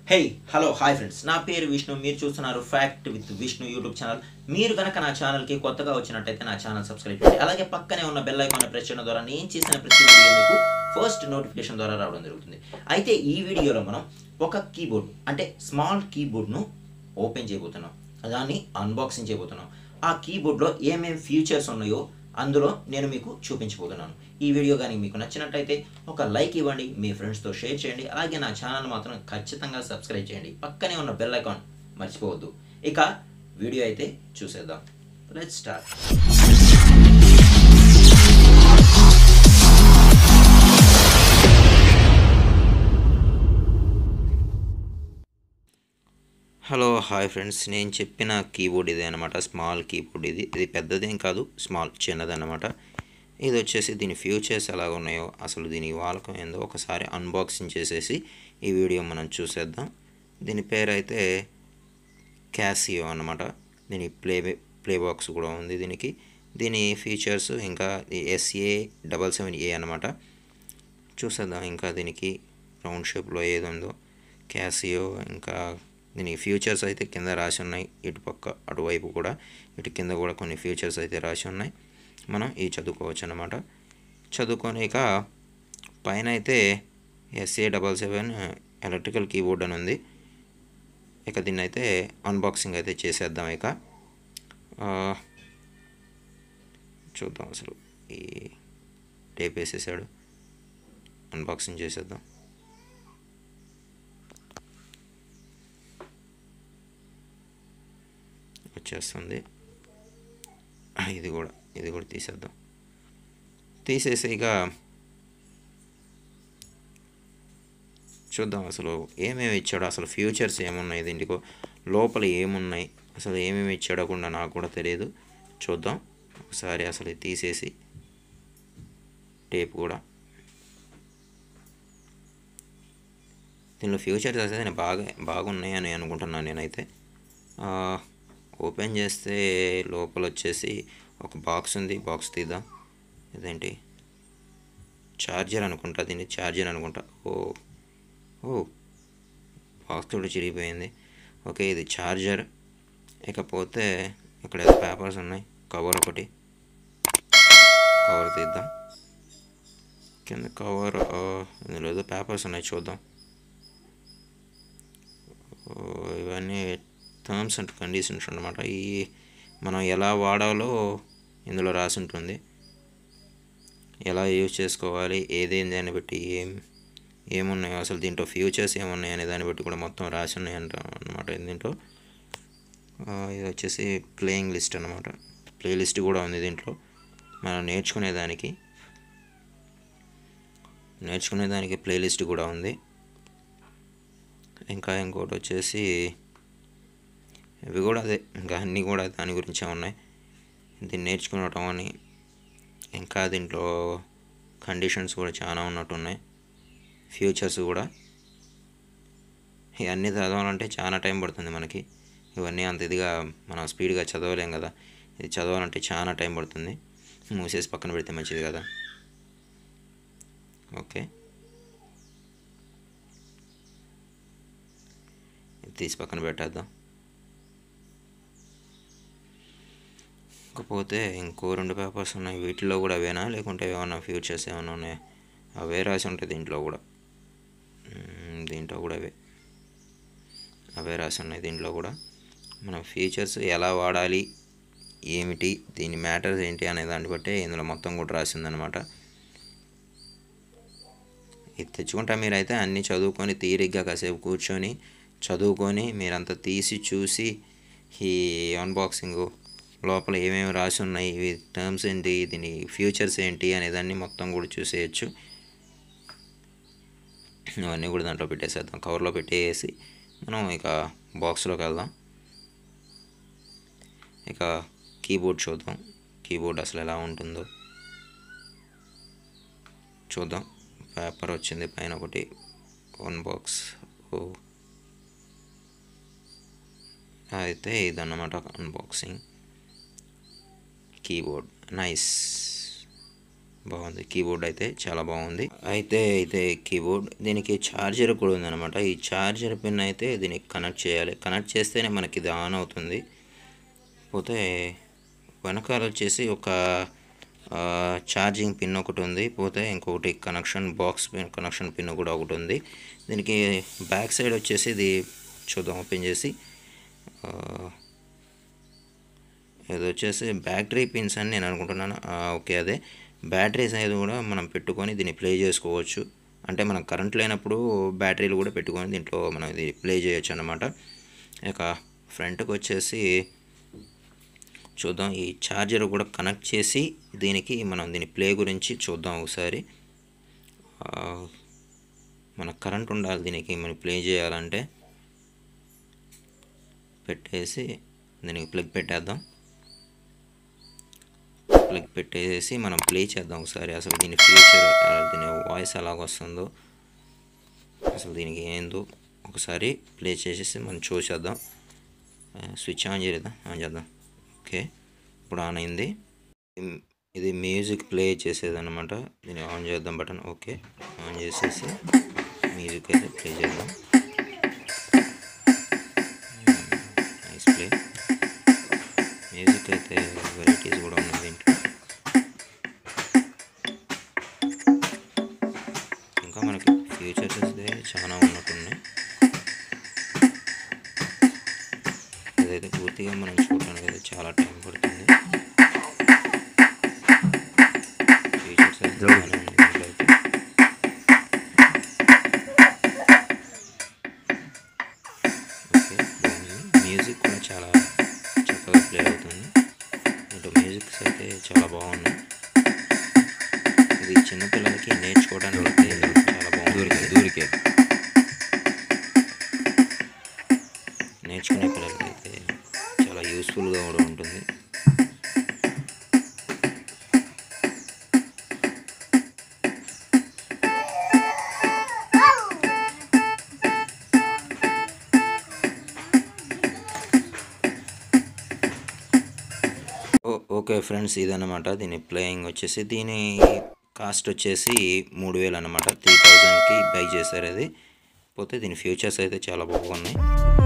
hey hello hi friends నా పేరు విష్ణు మీరు చూస్తున్నారు fact with Vishnu YouTube channel మీరు కనుక నా ఛానల్కి కొత్తగా వచ్చినట్టయితే నా ఛానల్ సబ్స్క్రైబ్ చేయండి అలాగే పక్కనే ఉన్న బెల్ ఐకాన్ ప్రెస్ చేయడం ద్వారా నేను చేసిన ప్రతి వీడియో మీకు ఫస్ట్ నోటిఫికేషన్ ద్వారా రావడం జరుగుతుంది అయితే ఈ వీడియోలో మనం ఒక కీబోర్డ్ అంటే స్మాల్ కీబోర్డ్ను ఓపెన్ చేయబోతున్నాం దాన్ని అన్బాక్సింగ్ చేయబోతున్నాం ఆ కీబోర్డ్లో ఏమేమి ఫీచర్స్ ఉన్నాయో అందులో నేను మీకు చూపించబోతున్నాను ఈ వీడియో కానీ మీకు నచ్చినట్టయితే ఒక లైక్ ఇవ్వండి మీ ఫ్రెండ్స్తో షేర్ చేయండి అలాగే నా ఛానల్ మాత్రం ఖచ్చితంగా సబ్స్క్రైబ్ చేయండి పక్కనే ఉన్న బెల్ ఐకాన్ మర్చిపోవద్దు ఇక వీడియో అయితే చూసేద్దాం let start hello hi friends నేను చెప్పిన కీబోర్డ్ ఇదే అనమాట స్మాల్ కీబోర్డ్ ఇది ఇది పెద్దదేం కాదు స్మాల్ చిన్నదన్నమాట ఇది వచ్చేసి దీని ఫ్యూచర్స్ ఎలా ఉన్నాయో అసలు దీని వాలకం ఏందో ఒకసారి అన్బాక్సింగ్ చేసేసి ఈ వీడియో మనం చూసేద్దాం దీని పేరు అయితే క్యాసియో అన్నమాట దీని ప్లే ప్లే బాక్స్ కూడా ఉంది దీనికి దీని ఫీచర్స్ ఇంకా ఎస్ఏ డబల్ సెవెన్ ఏ అనమాట చూసేద్దాం ఇంకా దీనికి రౌండ్ షేప్లో ఏది ఉందో క్యాసియో ఇంకా దీని ఫ్యూచర్స్ అయితే కింద రాసి ఉన్నాయి ఇటు పక్క అటువైపు కూడా ఇటు కింద కూడా కొన్ని ఫ్యూచర్స్ అయితే రాసి ఉన్నాయి మనం ఈ చదువుకోవచ్చు అనమాట చదువుకోనిక పైన అయితే SA double seven electrical keyboard అని ఉంది ఇక దీన్ని అయితే అన్బాక్సింగ్ అయితే చేసేద్దాం ఇక ఆ, చూద్దాం అసలు ఈ టేప్ వేసేసాడు అన్బాక్సింగ్ చేసేద్దాం వచ్చేస్తుంది ఆ, ఇది కూడా ఇది కూడా తీసేద్దాం తీసేసి ఇక చూద్దాం అసలు ఏమేమి ఇచ్చాడో అసలు ఫ్యూచర్స్ ఏమున్నాయి దీంట్లో లోపల ఏమున్నాయి అసలు ఏమేమి ఇచ్చాడో కూడా నాకు కూడా తెలియదు చూద్దాం ఒకసారి అసలు ఇది తీసేసి టేప్ కూడా దీనిలో ఫ్యూచర్స్ అయితే నేను బాగా బాగున్నాయని అనుకుంటున్నాను నేనైతే ఆ, ఓపెన్ చేస్తే లోపల వచ్చేసి ఒక బాక్స్ ఉంది బాక్స్ తీద్దాం ఇదేంటి ఛార్జర్ అనుకుంటా దీన్ని ఛార్జర్ అనుకుంటా ఓ ఓ బాక్స్ కూడా చిరిగిపోయింది ఓకే ఇది ఛార్జర్ ఇకపోతే ఇక్కడ ఏదో పేపర్స్ ఉన్నాయి కవర్ ఒకటి కవర్ తీద్దాం కింద కవర్ ఆ, ఇందులో ఏదో పేపర్స్ ఉన్నాయి చూద్దాం ఓ, ఇవన్నీ టర్మ్స్ అండ్ కండిషన్స్ అనమాట ఈ మనం ఎలా వాడాలో ఇందులో రాసి ఉంటుంది ఎలా యూజ్ చేసుకోవాలి ఏదేంది అని బట్టి ఏం ఏమున్నాయో అసలు దీంట్లో ఫ్యూచర్స్ ఏమున్నాయి అనే దాన్ని బట్టి కూడా మొత్తం రాసి ఉన్నాయి అంట అనమాట దీంట్లో ఆ, ఇది వచ్చేసి ప్లేయింగ్ లిస్ట్ అనమాట ప్లే లిస్ట్ కూడా ఉంది దీంట్లో మనం నేర్చుకునేదానికి నేర్చుకునేదానికి ప్లే లిస్ట్ కూడా ఉంది ఇంకా ఇంకోటి వచ్చేసి ఇవి కూడా అదే ఇంకా అన్నీ కూడా దాని గురించే ఉన్నాయి దీన్ని నేర్చుకునటం అని ఇంకా దీంట్లో కండిషన్స్ కూడా చాలా ఉన్నట్టు ఉన్నాయి ఫ్యూచర్స్ కూడా ఇవన్నీ చదవాలంటే చాలా టైం పడుతుంది మనకి ఇవన్నీ అంత ఇదిగా మనం స్పీడ్గా చదవలేం కదా ఇది చదవాలంటే చాలా టైం పడుతుంది మూసేసి పక్కన పెడితే మంచిది కదా ఓకే ఇది తీసి పక్కన పెట్టేద్దాం ఇకపోతే ఇంకో రెండు పేపర్స్ ఉన్నాయి వీటిలో కూడా అవేనా లేకుంటే ఏమన్నా ఫ్యూచర్స్ ఏమైనా ఉన్నాయా అవే రాసి ఉంటాయి దీంట్లో కూడా మ్మ్, దీంట్లో కూడా అవే అవే రాసి ఉన్నాయి దీంట్లో కూడా మనం ఫీచర్స్ ఎలా వాడాలి ఏమిటి దీని మ్యాటర్స్ ఏంటి అనే దాన్ని బట్టే ఇందులో మొత్తం కూడా రాసిందనమాట ఇది తెచ్చుకుంటా మీరైతే అన్నీ చదువుకొని తీరిగ్గా కాసేపు కూర్చొని చదువుకొని మీరంతా తీసి చూసి ఈ అన్బాక్సింగ్ లోపల ఏమేమి రాసి ఉన్నాయి ఇవి టర్మ్స్ ఏంటి దీని ఫ్యూచర్స్ ఏంటి అనేదాన్ని మొత్తం కూడా చూసేయచ్చు ఇవన్నీ కూడా దాంట్లో పెట్టేసేద్దాం కవర్లో పెట్టేసి మనం ఇక బాక్స్లోకి వెళ్దాం ఇక కీబోర్డ్ చూద్దాం కీబోర్డ్ అసలు ఎలా ఉంటుందో చూద్దాం పేపర్ వచ్చింది పైన ఒకటి వన్ బాక్స్ ఓ అయితే ఇదన్నమాట అన్బాక్సింగ్ కీబోర్డ్ నైస్ బాగుంది కీబోర్డ్ అయితే చాలా బాగుంది అయితే అయితే కీబోర్డ్ దీనికి ఛార్జర్ కూడా ఉందన్నమాట ఈ ఛార్జర్ పిన్ అయితే దీనికి కనెక్ట్ చేయాలి కనెక్ట్ చేస్తేనే మనకి ఇది ఆన్ అవుతుంది పోతే వెనకాల వచ్చేసి ఒక ఛార్జింగ్ పిన్ ఒకటి ఉంది పోతే ఇంకొకటి connection box pin connection pin కూడా ఒకటి ఉంది దీనికి బ్యాక్ సైడ్ వచ్చేసి ఇది చూద్దాం ఓపెన్ చేసి ఆ, ఇది వచ్చేసి బ్యాటరీ పిన్స్ అని నేను అనుకుంటున్నాను ఆ, ఓకే అదే బ్యాటరీస్ అనేది కూడా మనం పెట్టుకొని దీన్ని ప్లే చేసుకోవచ్చు అంటే మనం కరెంట్ లేనప్పుడు బ్యాటరీలు కూడా పెట్టుకొని దీంట్లో మనం ఇది ప్లే చేయొచ్చు అన్నమాట ఇక ఫ్రంట్కి వచ్చేసి చూద్దాం ఈ ఛార్జర్ కూడా కనెక్ట్ చేసి దీనికి మనం దీని ప్లే గురించి చూద్దాం ఒకసారి ఆ, మన కరెంట్ ఉండాలి దీనికి మనం ప్లే చేయాలంటే పెట్టేసి దీనికి ప్లగ్ పెట్టేద్దాం ప్లగ్ పెట్టేసి మనం ప్లే చేద్దాం ఒకసారి అసలు దీని ఫ్యూచర్ దీని వాయిస్ ఎలాగ వస్తుందో అసలు దీనికి ఏందో ఒకసారి ప్లే చేసేసి మనం చూసేద్దాం ఆ, స్విచ్ ఆన్ చేద్దాం ఆన్ చేద్దాం ఓకే ఇప్పుడు ఆన్ అయింది ఇమ్- ఇది మ్యూజిక్ ప్లే చేసేది అనమాట దీన్ని ఆన్ చేద్దాం బటన్ ఓకే ఆన్ చేసేసి మ్యూజిక్ అయితే ప్లే చేద్దాం నైస్ ప్లే మ్యూజిక్ అయితే వెరైటీస్ కూడా ఉన్నాయి దీంట్లో ఇంకా మనకి ఫీచర్స్ అయితే చాలా ఉన్నట్టున్నాయి ఇదైతే పూర్తిగా మనం చూడడానికి అయితే చాలా టైం పడుతుంది ఫీచర్స్ అయితే బాగానే ఉంది దీంట్లో అయితే ఓకే బాగుంది మ్యూజిక్ కూడా చాలా చక్కగా ప్లే అవుతుంది దీంట్లో మ్యూజిక్స్ అయితే చాలా బాగున్నాయి ఇది చిన్నపిల్లలకి నేర్చుకోవడానికి అయితే చాలా బాగుంది దూరికే నేర్చుకునే పిల్లలకి అయితే చాలా యూస్ఫుల్గా కూడా ఉంటుంది ఓ- ఓకే ఫ్రెండ్స్ ఇదన్నమాట దీని ప్లేయింగ్ వచ్చేసి దీని కాస్ట్ వచ్చేసి మూడు వేలు అనమాట త్రీ థౌజండ్కి బై చేశారు అది పోతే దీని ఫ్యూచర్స్ అయితే చాలా బాగున్నాయి